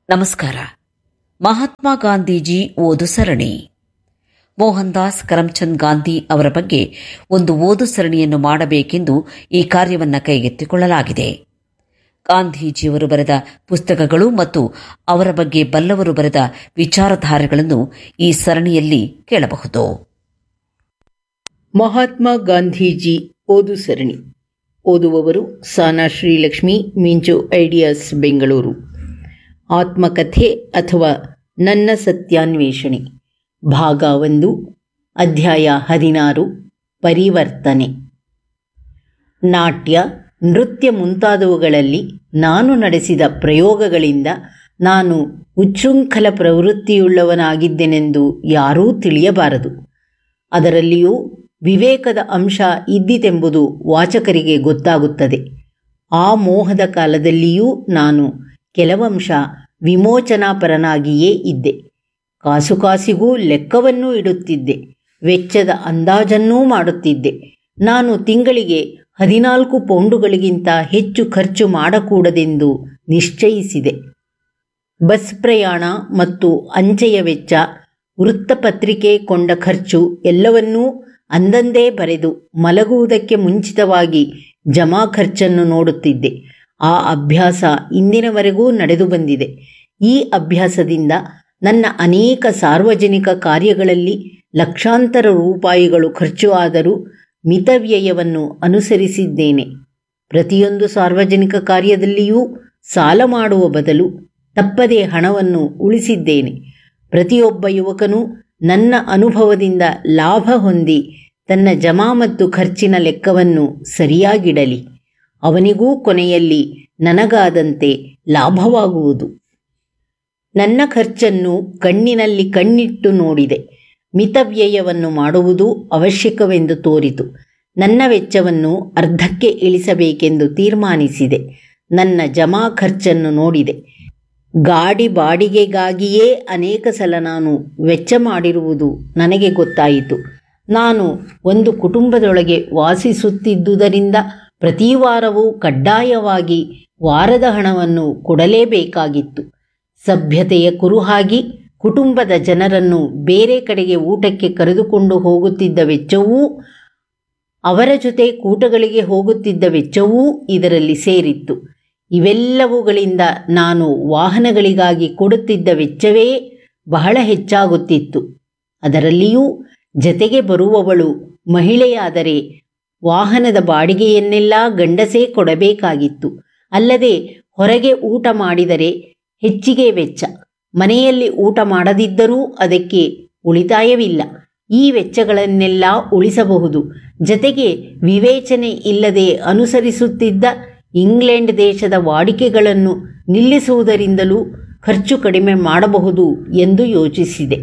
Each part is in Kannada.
ನಮಸ್ಕಾರ ಮಹಾತ್ಮ ಗಾಂಧೀಜಿ ಓದು ಸರಣಿ ಮೋಹನ್ ದಾಸ್ ಕರಮ್ಚಂದ್ ಗಾಂಧಿ ಅವರ ಬಗ್ಗೆ ಒಂದು ಓದು ಸರಣಿಯನ್ನು ಮಾಡಬೇಕೆಂದು ಈ ಕಾರ್ಯವನ್ನು ಕೈಗೆತ್ತಿಕೊಳ್ಳಲಾಗಿದೆ ಗಾಂಧೀಜಿಯವರು ಬರೆದ ಪುಸ್ತಕಗಳು ಮತ್ತು ಅವರ ಬಗ್ಗೆ ಬಲ್ಲವರು ಬರೆದ ವಿಚಾರಧಾರೆಗಳನ್ನು ಈ ಸರಣಿಯಲ್ಲಿ ಕೇಳಬಹುದು ಮಹಾತ್ಮ ಗಾಂಧೀಜಿ ಓದು ಸರಣಿ ಓದುವವರು ಸಾನಾ ಶ್ರೀಲಕ್ಷ್ಮಿ ಮಿಂಚು ಐಡಿಯಾಸ್ ಬೆಂಗಳೂರು ಆತ್ಮಕಥೆ ಅಥವಾ ನನ್ನ ಸತ್ಯಾನ್ವೇಷಣೆ ಭಾಗ ಒಂದು ಅಧ್ಯಾಯ ಹದಿನಾರು ಪರಿವರ್ತನೆ ನಾಟ್ಯ ನೃತ್ಯ ಮುಂತಾದವುಗಳಲ್ಲಿ ನಾನು ನಡೆಸಿದ ಪ್ರಯೋಗಗಳಿಂದ ನಾನು ಉಚ್ಛೃಂಖಲ ಪ್ರವೃತ್ತಿಯುಳ್ಳವನಾಗಿದ್ದೆನೆಂದು ಯಾರೂ ತಿಳಿಯಬಾರದು ಅದರಲ್ಲಿಯೂ ವಿವೇಕದ ಅಂಶ ಇದ್ದಿತೆಂಬುದು ವಾಚಕರಿಗೆ ಗೊತ್ತಾಗುತ್ತದೆ ಆ ಮೋಹದ ಕಾಲದಲ್ಲಿಯೂ ನಾನು ಕೆಲವಂಶ ವಿಮೋಚನಾಪರನಾಗಿಯೇ ಇದ್ದೆ ಕಾಸು ಕಾಸಿಗೂ ಲೆಕ್ಕವನ್ನೂ ಇಡುತ್ತಿದ್ದೆ ವೆಚ್ಚದ ಅಂದಾಜನ್ನೂ ಮಾಡುತ್ತಿದ್ದೆ ನಾನು ತಿಂಗಳಿಗೆ ಹದಿನಾಲ್ಕು ಪೌಂಡುಗಳಿಗಿಂತ ಹೆಚ್ಚು ಖರ್ಚು ಮಾಡಕೂಡದೆಂದು ನಿಶ್ಚಯಿಸಿದೆ ಬಸ್ ಪ್ರಯಾಣ ಮತ್ತು ಅಂಚೆಯ ವೆಚ್ಚ ವೃತ್ತಪತ್ರಿಕೆ ಕೊಂಡ ಖರ್ಚು ಎಲ್ಲವನ್ನೂ ಅಂದಂದೇ ಬರೆದು ಮಲಗುವುದಕ್ಕೆ ಮುಂಚಿತವಾಗಿ ಜಮಾ ಖರ್ಚನ್ನು ನೋಡುತ್ತಿದ್ದೆ ಆ ಅಭ್ಯಾಸ ಇಂದಿನವರೆಗೂ ನಡೆದು ಬಂದಿದೆ ಈ ಅಭ್ಯಾಸದಿಂದ ನನ್ನ ಅನೇಕ ಸಾರ್ವಜನಿಕ ಕಾರ್ಯಗಳಲ್ಲಿ ಲಕ್ಷಾಂತರ ರೂಪಾಯಿಗಳು ಖರ್ಚು ಆದರೂ ಮಿತವ್ಯಯವನ್ನು ಅನುಸರಿಸಿದ್ದೇನೆ ಪ್ರತಿಯೊಂದು ಸಾರ್ವಜನಿಕ ಕಾರ್ಯದಲ್ಲಿಯೂ ಸಾಲ ಮಾಡುವ ಬದಲು ತಪ್ಪದೇ ಹಣವನ್ನು ಉಳಿಸಿದ್ದೇನೆ ಪ್ರತಿಯೊಬ್ಬ ಯುವಕನೂ ನನ್ನ ಅನುಭವದಿಂದ ಲಾಭ ಹೊಂದಿ ತನ್ನ ಜಮಾ ಮತ್ತು ಖರ್ಚಿನ ಲೆಕ್ಕವನ್ನು ಸರಿಯಾಗಿಡಲಿ ಅವನಿಗೂ ಕೊನೆಯಲ್ಲಿ ನನಗಾದಂತೆ ಲಾಭವಾಗುವುದು ನನ್ನ ಖರ್ಚನ್ನು ಕಣ್ಣಿನಲ್ಲಿ ಕಣ್ಣಿಟ್ಟು ನೋಡಿದೆ ಮಿತವ್ಯಯವನ್ನು ಮಾಡುವುದು ಅವಶ್ಯಕವೆಂದು ತೋರಿತು ನನ್ನ ವೆಚ್ಚವನ್ನು ಅರ್ಧಕ್ಕೆ ಇಳಿಸಬೇಕೆಂದು ತೀರ್ಮಾನಿಸಿದೆ ನನ್ನ ಜಮಾ ಖರ್ಚನ್ನು ನೋಡಿದೆ ಗಾಡಿ ಬಾಡಿಗೆಗಾಗಿಯೇ ಅನೇಕ ಸಲ ನಾನು ವೆಚ್ಚ ಮಾಡಿರುವುದು ನನಗೆ ಗೊತ್ತಾಯಿತು ನಾನು ಒಂದು ಕುಟುಂಬದೊಳಗೆ ವಾಸಿಸುತ್ತಿದ್ದುದರಿಂದ ಪ್ರತಿ ವಾರವೂ ಕಡ್ಡಾಯವಾಗಿ ವಾರದ ಹಣವನ್ನು ಕೊಡಲೇಬೇಕಾಗಿತ್ತು ಸಭ್ಯತೆಯ ಕುರುಹಾಗಿ ಕುಟುಂಬದ ಜನರನ್ನು ಬೇರೆ ಕಡೆಗೆ ಊಟಕ್ಕೆ ಕರೆದುಕೊಂಡು ಹೋಗುತ್ತಿದ್ದ ವೆಚ್ಚವೂ ಅವರ ಜೊತೆ ಕೂಟಗಳಿಗೆ ಹೋಗುತ್ತಿದ್ದ ವೆಚ್ಚವೂ ಇದರಲ್ಲಿ ಸೇರಿತ್ತು ಇವೆಲ್ಲವುಗಳಿಂದ ನಾನು ವಾಹನಗಳಿಗಾಗಿ ಕೊಡುತ್ತಿದ್ದ ವೆಚ್ಚವೇ ಬಹಳ ಹೆಚ್ಚಾಗುತ್ತಿತ್ತು ಅದರಲ್ಲಿಯೂ ಜತೆಗೆ ಬರುವವಳು ಮಹಿಳೆಯಾದರೆ ವಾಹನದ ಬಾಡಿಗೆಯನ್ನೆಲ್ಲ ಗಂಡಸೇ ಕೊಡಬೇಕಾಗಿತ್ತು ಅಲ್ಲದೆ ಹೊರಗೆ ಊಟ ಮಾಡಿದರೆ ಹೆಚ್ಚಿಗೆ ವೆಚ್ಚ ಮನೆಯಲ್ಲಿ ಊಟ ಮಾಡದಿದ್ದರೂ ಅದಕ್ಕೆ ಉಳಿತಾಯವಿಲ್ಲ ಈ ವೆಚ್ಚಗಳನ್ನೆಲ್ಲ ಉಳಿಸಬಹುದು ಜತೆಗೆ ವಿವೇಚನೆ ಇಲ್ಲದೆ ಅನುಸರಿಸುತ್ತಿದ್ದ ಇಂಗ್ಲೆಂಡ್ ದೇಶದ ವಾಡಿಕೆಗಳನ್ನು ನಿಲ್ಲಿಸುವುದರಿಂದಲೂ ಖರ್ಚು ಕಡಿಮೆ ಮಾಡಬಹುದು ಎಂದು ಯೋಚಿಸಿದೆ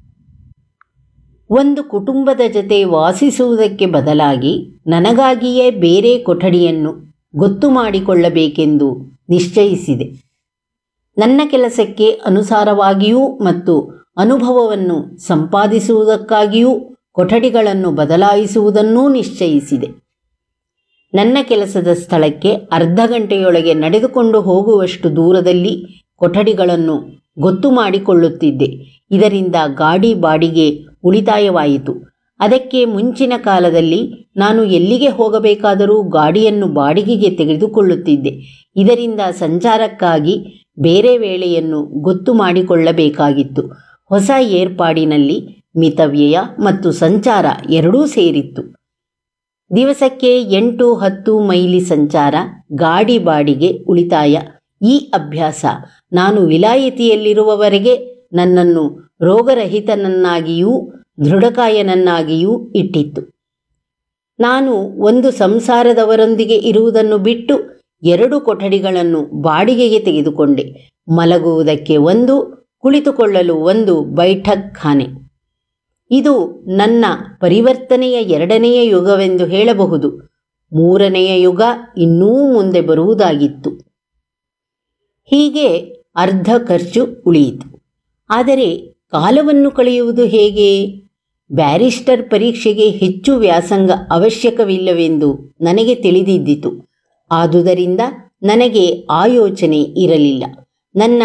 ಒಂದು ಕುಟುಂಬದ ಜತೆ ವಾಸಿಸುವುದಕ್ಕೆ ಬದಲಾಗಿ ನನಗಾಗಿಯೇ ಬೇರೆ ಕೊಠಡಿಯನ್ನು ಗೊತ್ತು ಮಾಡಿಕೊಳ್ಳಬೇಕೆಂದು ನಿಶ್ಚಯಿಸಿದೆ ನನ್ನ ಕೆಲಸಕ್ಕೆ ಅನುಸಾರವಾಗಿಯೂ ಮತ್ತು ಅನುಭವವನ್ನು ಸಂಪಾದಿಸುವುದಕ್ಕಾಗಿಯೂ ಕೊಠಡಿಗಳನ್ನು ಬದಲಾಯಿಸುವುದನ್ನೂ ನಿಶ್ಚಯಿಸಿದೆ ನನ್ನ ಕೆಲಸದ ಸ್ಥಳಕ್ಕೆ ಅರ್ಧ ಗಂಟೆಯೊಳಗೆ ನಡೆದುಕೊಂಡು ಹೋಗುವಷ್ಟು ದೂರದಲ್ಲಿ ಕೊಠಡಿಗಳನ್ನು ಗೊತ್ತು ಮಾಡಿಕೊಳ್ಳುತ್ತಿದ್ದೆ ಇದರಿಂದ ಗಾಡಿ ಬಾಡಿಗೆ ಉಳಿತಾಯವಾಯಿತು ಅದಕ್ಕೆ ಮುಂಚಿನ ಕಾಲದಲ್ಲಿ ನಾನು ಎಲ್ಲಿಗೆ ಹೋಗಬೇಕಾದರೂ ಗಾಡಿಯನ್ನು ಬಾಡಿಗೆಗೆ ತೆಗೆದುಕೊಳ್ಳುತ್ತಿದ್ದೆ ಇದರಿಂದ ಸಂಚಾರಕ್ಕಾಗಿ ಬೇರೆ ವೇಳೆಯನ್ನು ಗೊತ್ತು ಮಾಡಿಕೊಳ್ಳಬೇಕಾಗಿತ್ತು ಹೊಸ ಏರ್ಪಾಡಿನಲ್ಲಿ ಮಿತವ್ಯಯ ಮತ್ತು ಸಂಚಾರ ಎರಡೂ ಸೇರಿತ್ತು ದಿವಸಕ್ಕೆ ಎಂಟು ಹತ್ತು ಮೈಲಿ ಸಂಚಾರ ಗಾಡಿ ಬಾಡಿಗೆ ಉಳಿತಾಯ ಈ ಅಭ್ಯಾಸ ನಾನು ವಿಲಾಯಿತಿಯಲ್ಲಿರುವವರೆಗೆ ನನ್ನನ್ನು ರೋಗರಹಿತನನ್ನಾಗಿಯೂ ದೃಢಕಾಯನನ್ನಾಗಿಯೂ ಇಟ್ಟಿತ್ತು ನಾನು ಒಂದು ಸಂಸಾರದವರೊಂದಿಗೆ ಇರುವುದನ್ನು ಬಿಟ್ಟು ಎರಡು ಕೊಠಡಿಗಳನ್ನು ಬಾಡಿಗೆಗೆ ತೆಗೆದುಕೊಂಡೆ ಮಲಗುವುದಕ್ಕೆ ಒಂದು ಕುಳಿತುಕೊಳ್ಳಲು ಒಂದು ಬೈಠಕ್ ಖಾನೆ ಇದು ನನ್ನ ಪರಿವರ್ತನೆಯ ಎರಡನೆಯ ಯುಗವೆಂದು ಹೇಳಬಹುದು ಮೂರನೆಯ ಯುಗ ಇನ್ನೂ ಮುಂದೆ ಬರುವುದಾಗಿತ್ತು ಹೀಗೆ ಅರ್ಧ ಖರ್ಚು ಉಳಿಯಿತು ಆದರೆ ಕಾಲವನ್ನು ಕಳೆಯುವುದು ಹೇಗೆ ಬ್ಯಾರಿಸ್ಟರ್ ಪರೀಕ್ಷೆಗೆ ಹೆಚ್ಚು ವ್ಯಾಸಂಗ ಅವಶ್ಯಕವಿಲ್ಲವೆಂದು ನನಗೆ ತಿಳಿದಿದ್ದಿತು ಆದುದರಿಂದ ನನಗೆ ಆ ಯೋಚನೆ ಇರಲಿಲ್ಲ ನನ್ನ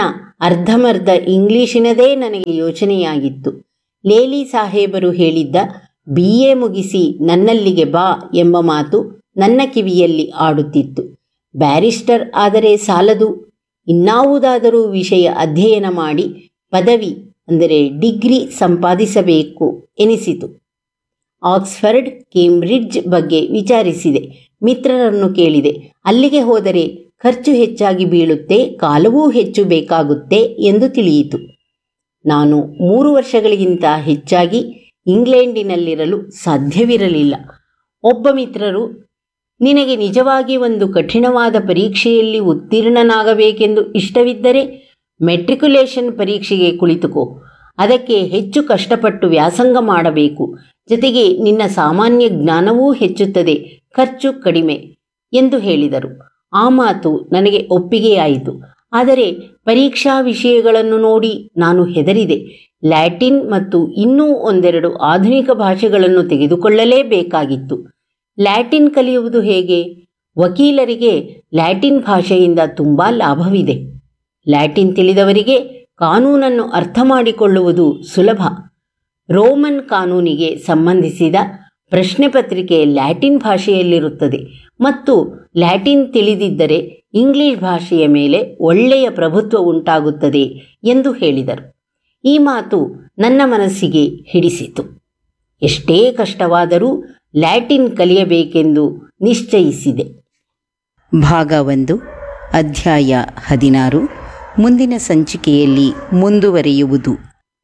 ಅರ್ಧಮರ್ಧ ಇಂಗ್ಲಿಶಿನದೇ ನನಗೆ ಯೋಚನೆಯಾಗಿತ್ತು ಲೇಲಿ ಸಾಹೇಬರು ಹೇಳಿದ್ದ ಬಿ ಎ ಮುಗಿಸಿ ನನ್ನಲ್ಲಿಗೆ ಬಾ ಎಂಬ ಮಾತು ನನ್ನ ಕಿವಿಯಲ್ಲಿ ಆಡುತ್ತಿತ್ತು ಬ್ಯಾರಿಸ್ಟರ್ ಆದರೆ ಸಾಲದು ಇನ್ನಾವುದಾದರೂ ವಿಷಯ ಅಧ್ಯಯನ ಮಾಡಿ ಪದವಿ ಅಂದರೆ ಡಿಗ್ರಿ ಸಂಪಾದಿಸಬೇಕು ಎನಿಸಿತು ಆಕ್ಸ್ಫರ್ಡ್ ಕೇಂಬ್ರಿಡ್ಜ್ ಬಗ್ಗೆ ವಿಚಾರಿಸಿದೆ ಮಿತ್ರರನ್ನು ಕೇಳಿದೆ ಅಲ್ಲಿಗೆ ಹೋದರೆ ಖರ್ಚು ಹೆಚ್ಚಾಗಿ ಬೀಳುತ್ತೆ ಕಾಲವೂ ಹೆಚ್ಚು ಬೇಕಾಗುತ್ತೆ ಎಂದು ತಿಳಿಯಿತು ನಾನು ಮೂರು ವರ್ಷಗಳಿಗಿಂತ ಹೆಚ್ಚಾಗಿ ಇಂಗ್ಲೆಂಡಿನಲ್ಲಿರಲು ಸಾಧ್ಯವಿರಲಿಲ್ಲ ಒಬ್ಬ ಮಿತ್ರರು ನಿನಗೆ ನಿಜವಾಗಿ ಒಂದು ಕಠಿಣವಾದ ಪರೀಕ್ಷೆಯಲ್ಲಿ ಉತ್ತೀರ್ಣನಾಗಬೇಕೆಂದು ಇಷ್ಟವಿದ್ದರೆ ಮೆಟ್ರಿಕ್ಯುಲೇಷನ್ ಪರೀಕ್ಷೆಗೆ ಕುಳಿತುಕೋ ಅದಕ್ಕೆ ಹೆಚ್ಚು ಕಷ್ಟಪಟ್ಟು ವ್ಯಾಸಂಗ ಮಾಡಬೇಕು ಜೊತೆಗೆ ನಿನ್ನ ಸಾಮಾನ್ಯ ಜ್ಞಾನವೂ ಹೆಚ್ಚುತ್ತದೆ ಖರ್ಚು ಕಡಿಮೆ ಎಂದು ಹೇಳಿದರು ಆ ಮಾತು ನನಗೆ ಒಪ್ಪಿಗೆಯಾಯಿತು ಆದರೆ ಪರೀಕ್ಷಾ ವಿಷಯಗಳನ್ನು ನೋಡಿ ನಾನು ಹೆದರಿದೆ ಲ್ಯಾಟಿನ್ ಮತ್ತು ಇನ್ನೂ ಒಂದೆರಡು ಆಧುನಿಕ ಭಾಷೆಗಳನ್ನು ತೆಗೆದುಕೊಳ್ಳಲೇಬೇಕಾಗಿತ್ತು ಲ್ಯಾಟಿನ್ ಕಲಿಯುವುದು ಹೇಗೆ ವಕೀಲರಿಗೆ ಲ್ಯಾಟಿನ್ ಭಾಷೆಯಿಂದ ತುಂಬ ಲಾಭವಿದೆ ಲ್ಯಾಟಿನ್ ತಿಳಿದವರಿಗೆ ಕಾನೂನನ್ನು ಅರ್ಥ ಮಾಡಿಕೊಳ್ಳುವುದು ಸುಲಭ ರೋಮನ್ ಕಾನೂನಿಗೆ ಸಂಬಂಧಿಸಿದ ಪ್ರಶ್ನೆ ಪತ್ರಿಕೆ ಲ್ಯಾಟಿನ್ ಭಾಷೆಯಲ್ಲಿರುತ್ತದೆ ಮತ್ತು ಲ್ಯಾಟಿನ್ ತಿಳಿದಿದ್ದರೆ ಇಂಗ್ಲಿಷ್ ಭಾಷೆಯ ಮೇಲೆ ಒಳ್ಳೆಯ ಪ್ರಭುತ್ವ ಉಂಟಾಗುತ್ತದೆ ಎಂದು ಹೇಳಿದರು ಈ ಮಾತು ನನ್ನ ಮನಸ್ಸಿಗೆ ಹಿಡಿಸಿತು ಎಷ್ಟೇ ಕಷ್ಟವಾದರೂ ಲ್ಯಾಟಿನ್ ಕಲಿಯಬೇಕೆಂದು ನಿಶ್ಚಯಿಸಿದೆ ಭಾಗ ಒಂದು ಅಧ್ಯಾಯ ಹದಿನಾರು ಮುಂದಿನ ಸಂಚಿಕೆಯಲ್ಲಿ ಮುಂದುವರಿಯುವುದು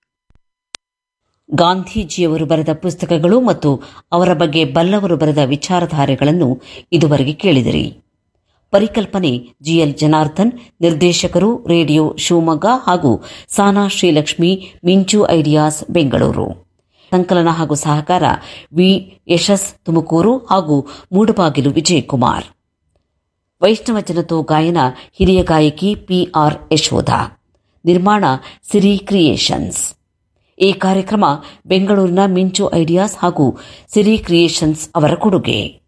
ಗಾಂಧೀಜಿಯವರು ಬರೆದ ಪುಸ್ತಕಗಳು ಮತ್ತು ಅವರ ಬಗ್ಗೆ ಬಲ್ಲವರು ಬರೆದ ವಿಚಾರಧಾರೆಗಳನ್ನು ಇದುವರೆಗೆ ಕೇಳಿದಿರಿ ಪರಿಕಲ್ಪನೆ ಜಿಎಲ್ ಜನಾರ್ದನ್ ನಿರ್ದೇಶಕರು ರೇಡಿಯೋ ಶಿವಮೊಗ್ಗ ಹಾಗೂ ಸಾನಾ ಶ್ರೀಲಕ್ಷ್ಮಿ ಮಿಂಚು ಐಡಿಯಾಸ್ ಬೆಂಗಳೂರು ಸಂಕಲನ ಹಾಗೂ ಸಹಕಾರ ವಿ ಯಶಸ್ ತುಮಕೂರು ಹಾಗೂ ಮೂಡಬಾಗಿಲು ವಿಜಯಕುಮಾರ್ ವೈಷ್ಣವ ಜನತೋ ಗಾಯನ ಹಿರಿಯ ಗಾಯಕಿ ಪಿಆರ್ ಯಶೋಧ ನಿರ್ಮಾಣ ಸಿರಿ ಕ್ರಿಯೇಷನ್ಸ್ ಈ ಕಾರ್ಯಕ್ರಮ ಬೆಂಗಳೂರಿನ ಮಿಂಚು ಐಡಿಯಾಸ್ ಹಾಗೂ ಸಿರಿ ಕ್ರಿಯೇಷನ್ಸ್ ಅವರ ಕೊಡುಗೆ